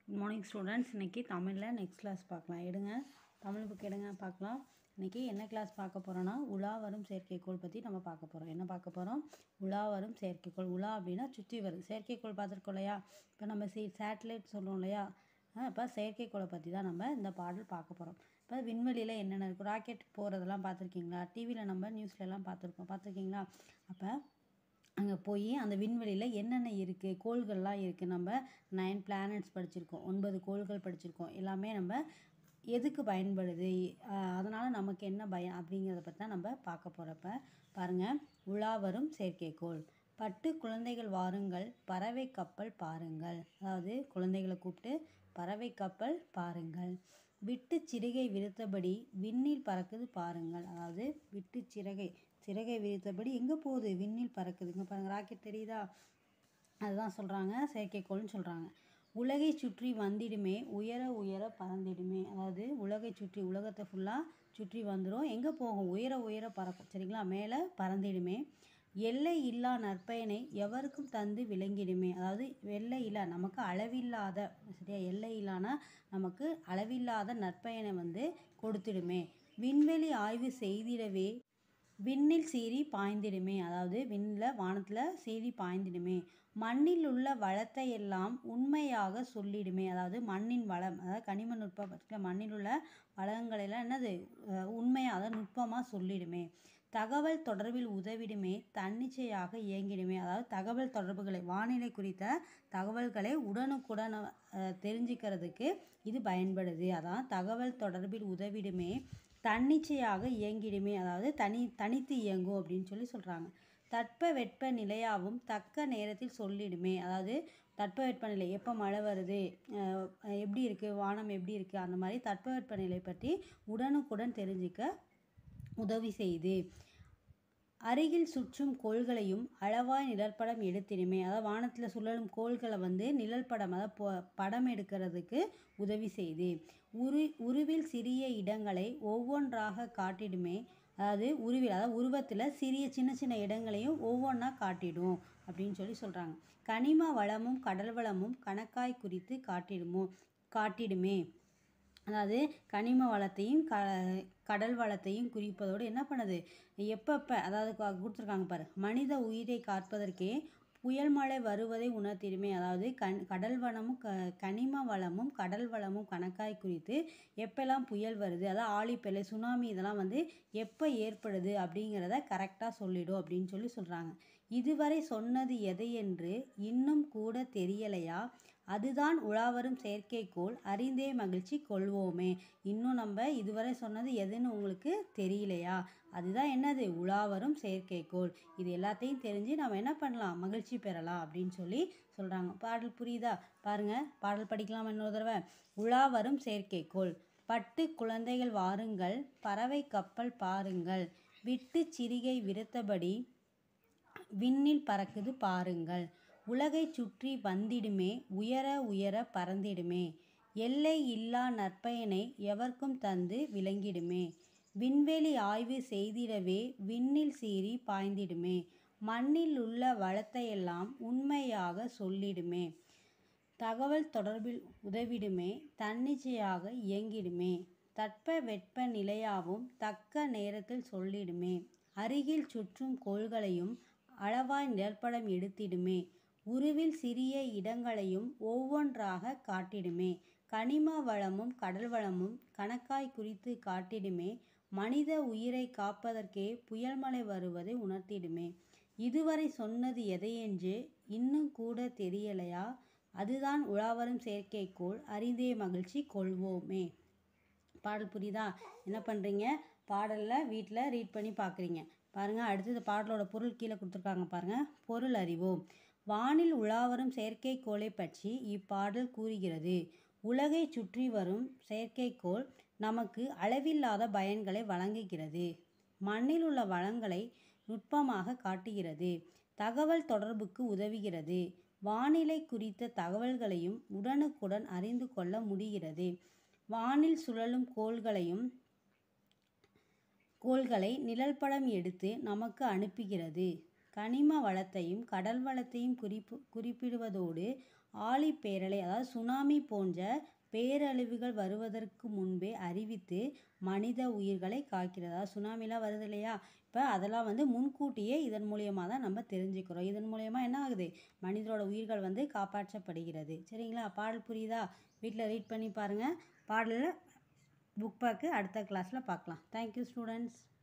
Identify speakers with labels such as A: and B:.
A: good morning students இன்றைக்கி தமிழில் next class பார்க்கலாம் எடுங்க தமிழ் புக் எடுங்க பார்க்கலாம் இன்றைக்கி என்ன கிளாஸ் பார்க்க போகிறோன்னா உலா வரும் செயற்கைக்கோள் பற்றி நம்ம பார்க்க போகிறோம் என்ன பார்க்க போகிறோம் உலா வரும் செயற்கைக்கோள் உலா அப்படின்னா சுற்றி வரும் செயற்கைக்கோள் பார்த்துருக்கோம் இல்லையா இப்போ நம்ம சி சேட்டலைட் சொல்லுவோம் இல்லையா இப்போ செயற்கைக்கோளை பற்றி தான் நம்ம இந்த பாடல் பார்க்க போகிறோம் இப்போ விண்வெளியில் என்னென்ன இருக்கும் ராக்கெட் போகிறதெல்லாம் பார்த்துருக்கீங்களா டிவியில் நம்ம நியூஸ்லலாம் பார்த்துருக்கோம் பார்த்துருக்கீங்களா அப்போ அங்கே போய் அந்த விண்வெளியில் என்னென்ன இருக்குது கோள்கள்லாம் இருக்குது நம்ம நைன் பிளானட்ஸ் படிச்சிருக்கோம் ஒன்பது கோள்கள் படிச்சிருக்கோம் எல்லாமே நம்ம எதுக்கு பயன்படுது அதனால் நமக்கு என்ன பயம் அப்படிங்கிறத பற்றி தான் நம்ம பார்க்க போகிறப்ப பாருங்கள் உலா வரும் செயற்கைக்கோள் பட்டு குழந்தைகள் வாருங்கள் பறவை கப்பல் பாருங்கள் அதாவது குழந்தைகளை கூப்பிட்டு பறவை கப்பல் பாருங்கள் விட்டு சிறகை விரித்தபடி விண்ணில் பறக்குது பாருங்கள் அதாவது விட்டு சிறகை சிறகை விரித்தபடி எங்கே போகுது விண்ணில் பறக்குது இங்கே பாருங்கள் ராக்கெட் தெரியுதா அதுதான் சொல்கிறாங்க செயற்கைக்கோள்னு சொல்கிறாங்க உலகை சுற்றி வந்திடுமே உயர உயர பறந்திடுமே அதாவது உலகை சுற்றி உலகத்தை ஃபுல்லாக சுற்றி வந்துடும் எங்கே போகும் உயர உயர பறக்கும் சரிங்களா மேலே பறந்திடுமே எல்லை இல்லா நற்பயனை எவருக்கும் தந்து விளங்கிடுமே அதாவது எல்லை இல்லா நமக்கு அளவில்லாத சரியா எல்லை இல்லானா நமக்கு அளவில்லாத நற்பயனை வந்து கொடுத்துடுமே விண்வெளி ஆய்வு செய்திடவே விண்ணில் சீறி பாய்ந்திடுமே அதாவது விண்ணில் வானத்தில் சீறி பாய்ந்திடுமே மண்ணில் உள்ள வளத்தை எல்லாம் உண்மையாக சொல்லிடுமே அதாவது மண்ணின் வளம் அதாவது கனிம நுட்பம் பற்றிய மண்ணில் உள்ள வளங்களெல்லாம் என்னது உண்மையாக அதாவது நுட்பமாக சொல்லிடுமே தகவல் தொடர்பில் உதவிடுமே தன்னிச்சையாக இயங்கிடுமே அதாவது தகவல் தொடர்புகளை வானிலை குறித்த தகவல்களை உடனுக்குடன் தெரிஞ்சுக்கிறதுக்கு இது பயன்படுது அதான் தகவல் தொடர்பில் உதவிடுமே தன்னிச்சையாக இயங்கிடுமே அதாவது தனி தனித்து இயங்கும் அப்படின்னு சொல்லி சொல்கிறாங்க தட்ப வெட்ப நிலையாகவும் தக்க நேரத்தில் சொல்லிடுமே அதாவது தட்ப வெப்பநிலை எப்போ மழை வருது எப்படி இருக்குது வானம் எப்படி இருக்குது அந்த மாதிரி தட்ப வெப்பநிலை பற்றி உடனுக்குடன் தெரிஞ்சுக்க உதவி செய்து அருகில் சுற்றும் கோள்களையும் அளவாய் நிழற்படம் எடுத்திடுமே அதாவது வானத்தில் சுழலும் கோள்களை வந்து நிழல் படம் அதாவது படம் எடுக்கிறதுக்கு உதவி செய்து உரு உருவில் சிறிய இடங்களை ஒவ்வொன்றாக காட்டிடுமே அதாவது உருவில் அதாவது உருவத்தில் சிறிய சின்ன சின்ன இடங்களையும் ஒவ்வொன்றா காட்டிடும் அப்படின்னு சொல்லி சொல்கிறாங்க கனிம வளமும் கடல் வளமும் கணக்காய் குறித்து காட்டிடுமோ காட்டிடுமே அதாவது கனிம வளத்தையும் க கடல் வளத்தையும் குறிப்பதோடு என்ன பண்ணுது எப்பப்போ அதாவது கொடுத்துருக்காங்க பாரு மனித உயிரை காப்பதற்கே புயல் மழை வருவதை உணர்த்திடுமே அதாவது கண் கடல் வளமும் க கனிம வளமும் கடல் வளமும் கணக்காய் குறித்து எப்பெல்லாம் புயல் வருது அதாவது ஆழிப்பெலை சுனாமி இதெல்லாம் வந்து எப்போ ஏற்படுது அப்படிங்கிறத கரெக்டாக சொல்லிடும் அப்படின்னு சொல்லி சொல்கிறாங்க இதுவரை சொன்னது எதை என்று இன்னும் கூட தெரியலையா அதுதான் உலாவரும் செயற்கைக்கோள் அறிந்தே மகிழ்ச்சி கொள்வோமே இன்னும் நம்ம இதுவரை சொன்னது எதுன்னு உங்களுக்கு தெரியலையா அதுதான் என்னது உலாவரும் செயற்கைக்கோள் இது எல்லாத்தையும் தெரிஞ்சு நம்ம என்ன பண்ணலாம் மகிழ்ச்சி பெறலாம் அப்படின்னு சொல்லி சொல்கிறாங்க பாடல் புரியுதா பாருங்கள் பாடல் படிக்கலாம் இன்னொரு தடவை உலாவரும் செயற்கைக்கோள் பட்டு குழந்தைகள் வாருங்கள் பறவை கப்பல் பாருங்கள் விட்டு சிறிகை விருத்தபடி விண்ணில் பறக்குது பாருங்கள் உலகை சுற்றி வந்திடுமே உயர உயர பறந்திடுமே எல்லை இல்லா நற்பயனை எவர்க்கும் தந்து விளங்கிடுமே விண்வெளி ஆய்வு செய்திடவே விண்ணில் சீறி பாய்ந்திடுமே மண்ணில் உள்ள வளத்தையெல்லாம் உண்மையாக சொல்லிடுமே தகவல் தொடர்பில் உதவிடுமே தன்னிச்சையாக இயங்கிடுமே தட்ப வெட்ப நிலையாவும் தக்க நேரத்தில் சொல்லிடுமே அருகில் சுற்றும் கோள்களையும் அளவாய் நிழற்படம் எடுத்திடுமே உருவில் சிறிய இடங்களையும் ஒவ்வொன்றாக காட்டிடுமே கனிம வளமும் கடல் வளமும் கணக்காய் குறித்து காட்டிடுமே மனித உயிரை காப்பதற்கே புயல் மழை வருவதை உணர்த்திடுமே இதுவரை சொன்னது எதையென்று இன்னும் கூட தெரியலையா அதுதான் உலாவரும் செயற்கைக்கோள் அறிந்தே மகிழ்ச்சி கொள்வோமே பாடல் புரியுதா என்ன பண்ணுறீங்க பாடலில் வீட்டில் ரீட் பண்ணி பார்க்குறீங்க பாருங்கள் அடுத்தது பாடலோட பொருள் கீழே கொடுத்துருக்காங்க பாருங்கள் பொருள் அறிவோம் வானில் உலாவரும் செயற்கைக்கோளை பற்றி இப்பாடல் கூறுகிறது உலகை சுற்றி வரும் செயற்கைக்கோள் நமக்கு அளவில்லாத பயன்களை வழங்குகிறது மண்ணில் உள்ள வளங்களை நுட்பமாக காட்டுகிறது தகவல் தொடர்புக்கு உதவுகிறது வானிலை குறித்த தகவல்களையும் உடனுக்குடன் அறிந்து கொள்ள முடிகிறது வானில் சுழலும் கோள்களையும் கோள்களை நிழல்படம் எடுத்து நமக்கு அனுப்புகிறது கனிம வளத்தையும் கடல் வளத்தையும் குறிப்பு குறிப்பிடுவதோடு ஆழிப்பேரலை அதாவது சுனாமி போன்ற பேரழிவுகள் வருவதற்கு முன்பே அறிவித்து மனித உயிர்களை காக்கிறது அதாவது சுனாமிலாம் வருது இல்லையா இப்போ அதெல்லாம் வந்து முன்கூட்டியே இதன் மூலியமாக தான் நம்ம தெரிஞ்சுக்கிறோம் இதன் மூலியமா என்ன ஆகுது மனிதரோட உயிர்கள் வந்து காப்பாற்றப்படுகிறது சரிங்களா பாடல் புரியுதா வீட்டில் ரீட் பண்ணி பாருங்கள் பாடலில் புக் பேக்கு அடுத்த கிளாஸில் பார்க்கலாம் தேங்க்யூ ஸ்டூடெண்ட்ஸ்